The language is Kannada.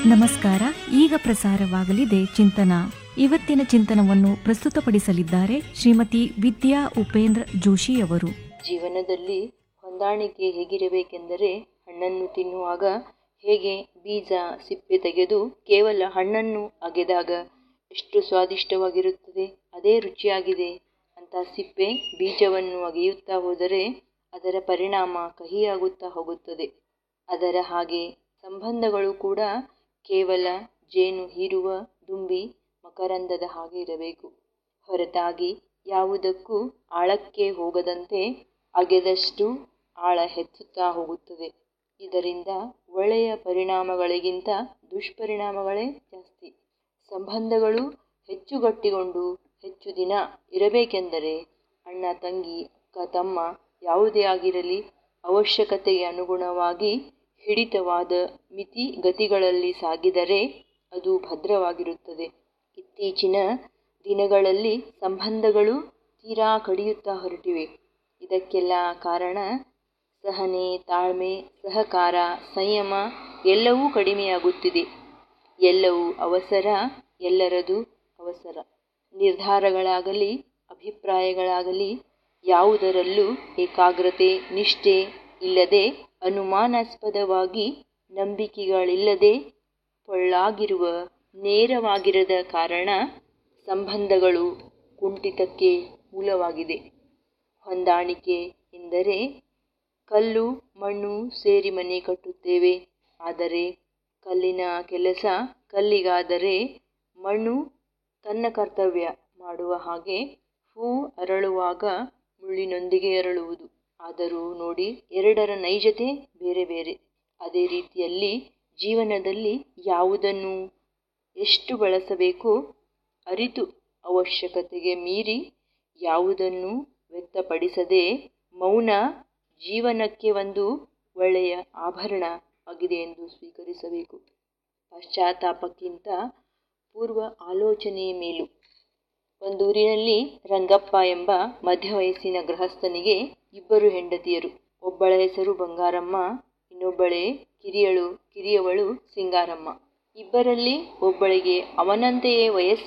ನಮಸ್ಕಾರ ಈಗ ಪ್ರಸಾರವಾಗಲಿದೆ ಚಿಂತನ ಇವತ್ತಿನ ಚಿಂತನವನ್ನು ಪ್ರಸ್ತುತಪಡಿಸಲಿದ್ದಾರೆ ಶ್ರೀಮತಿ ವಿದ್ಯಾ ಉಪೇಂದ್ರ ಜೋಶಿಯವರು ಜೀವನದಲ್ಲಿ ಹೊಂದಾಣಿಕೆ ಹೇಗಿರಬೇಕೆಂದರೆ ಹಣ್ಣನ್ನು ತಿನ್ನುವಾಗ ಹೇಗೆ ಬೀಜ ಸಿಪ್ಪೆ ತೆಗೆದು ಕೇವಲ ಹಣ್ಣನ್ನು ಅಗೆದಾಗ ಎಷ್ಟು ಸ್ವಾದಿಷ್ಟವಾಗಿರುತ್ತದೆ ಅದೇ ರುಚಿಯಾಗಿದೆ ಅಂತ ಸಿಪ್ಪೆ ಬೀಜವನ್ನು ಅಗೆಯುತ್ತಾ ಹೋದರೆ ಅದರ ಪರಿಣಾಮ ಕಹಿಯಾಗುತ್ತಾ ಹೋಗುತ್ತದೆ ಅದರ ಹಾಗೆ ಸಂಬಂಧಗಳು ಕೂಡ ಕೇವಲ ಜೇನು ಹೀರುವ ದುಂಬಿ ಮಕರಂದದ ಹಾಗೆ ಇರಬೇಕು ಹೊರತಾಗಿ ಯಾವುದಕ್ಕೂ ಆಳಕ್ಕೆ ಹೋಗದಂತೆ ಅಗೆದಷ್ಟು ಆಳ ಹೆಚ್ಚುತ್ತಾ ಹೋಗುತ್ತದೆ ಇದರಿಂದ ಒಳ್ಳೆಯ ಪರಿಣಾಮಗಳಿಗಿಂತ ದುಷ್ಪರಿಣಾಮಗಳೇ ಜಾಸ್ತಿ ಸಂಬಂಧಗಳು ಹೆಚ್ಚು ಗಟ್ಟಿಗೊಂಡು ಹೆಚ್ಚು ದಿನ ಇರಬೇಕೆಂದರೆ ಅಣ್ಣ ತಂಗಿ ಅಕ್ಕ ತಮ್ಮ ಯಾವುದೇ ಆಗಿರಲಿ ಅವಶ್ಯಕತೆಗೆ ಅನುಗುಣವಾಗಿ ಹಿಡಿತವಾದ ಮಿತಿ ಗತಿಗಳಲ್ಲಿ ಸಾಗಿದರೆ ಅದು ಭದ್ರವಾಗಿರುತ್ತದೆ ಇತ್ತೀಚಿನ ದಿನಗಳಲ್ಲಿ ಸಂಬಂಧಗಳು ತೀರಾ ಕಡಿಯುತ್ತಾ ಹೊರಟಿವೆ ಇದಕ್ಕೆಲ್ಲ ಕಾರಣ ಸಹನೆ ತಾಳ್ಮೆ ಸಹಕಾರ ಸಂಯಮ ಎಲ್ಲವೂ ಕಡಿಮೆಯಾಗುತ್ತಿದೆ ಎಲ್ಲವೂ ಅವಸರ ಎಲ್ಲರದು ಅವಸರ ನಿರ್ಧಾರಗಳಾಗಲಿ ಅಭಿಪ್ರಾಯಗಳಾಗಲಿ ಯಾವುದರಲ್ಲೂ ಏಕಾಗ್ರತೆ ನಿಷ್ಠೆ ಇಲ್ಲದೆ ಅನುಮಾನಾಸ್ಪದವಾಗಿ ನಂಬಿಕೆಗಳಿಲ್ಲದೆ ಪೊಳ್ಳಾಗಿರುವ ನೇರವಾಗಿರದ ಕಾರಣ ಸಂಬಂಧಗಳು ಕುಂಠಿತಕ್ಕೆ ಮೂಲವಾಗಿದೆ ಹೊಂದಾಣಿಕೆ ಎಂದರೆ ಕಲ್ಲು ಮಣ್ಣು ಸೇರಿ ಮನೆ ಕಟ್ಟುತ್ತೇವೆ ಆದರೆ ಕಲ್ಲಿನ ಕೆಲಸ ಕಲ್ಲಿಗಾದರೆ ಮಣ್ಣು ತನ್ನ ಕರ್ತವ್ಯ ಮಾಡುವ ಹಾಗೆ ಹೂ ಅರಳುವಾಗ ಮುಳ್ಳಿನೊಂದಿಗೆ ಅರಳುವುದು ಆದರೂ ನೋಡಿ ಎರಡರ ನೈಜತೆ ಬೇರೆ ಬೇರೆ ಅದೇ ರೀತಿಯಲ್ಲಿ ಜೀವನದಲ್ಲಿ ಯಾವುದನ್ನು ಎಷ್ಟು ಬಳಸಬೇಕೋ ಅರಿತು ಅವಶ್ಯಕತೆಗೆ ಮೀರಿ ಯಾವುದನ್ನು ವ್ಯಕ್ತಪಡಿಸದೆ ಮೌನ ಜೀವನಕ್ಕೆ ಒಂದು ಒಳ್ಳೆಯ ಆಭರಣ ಆಗಿದೆ ಎಂದು ಸ್ವೀಕರಿಸಬೇಕು ಪಶ್ಚಾತ್ತಾಪಕ್ಕಿಂತ ಪೂರ್ವ ಆಲೋಚನೆಯೇ ಮೇಲು ಒಂದೂರಿನಲ್ಲಿ ರಂಗಪ್ಪ ಎಂಬ ಮಧ್ಯವಯಸ್ಸಿನ ಗೃಹಸ್ಥನಿಗೆ ಇಬ್ಬರು ಹೆಂಡತಿಯರು ಒಬ್ಬಳ ಹೆಸರು ಬಂಗಾರಮ್ಮ ಇನ್ನೊಬ್ಬಳೇ ಕಿರಿಯಳು ಕಿರಿಯವಳು ಸಿಂಗಾರಮ್ಮ ಇಬ್ಬರಲ್ಲಿ ಒಬ್ಬಳಿಗೆ ಅವನಂತೆಯೇ ವಯಸ್ಸು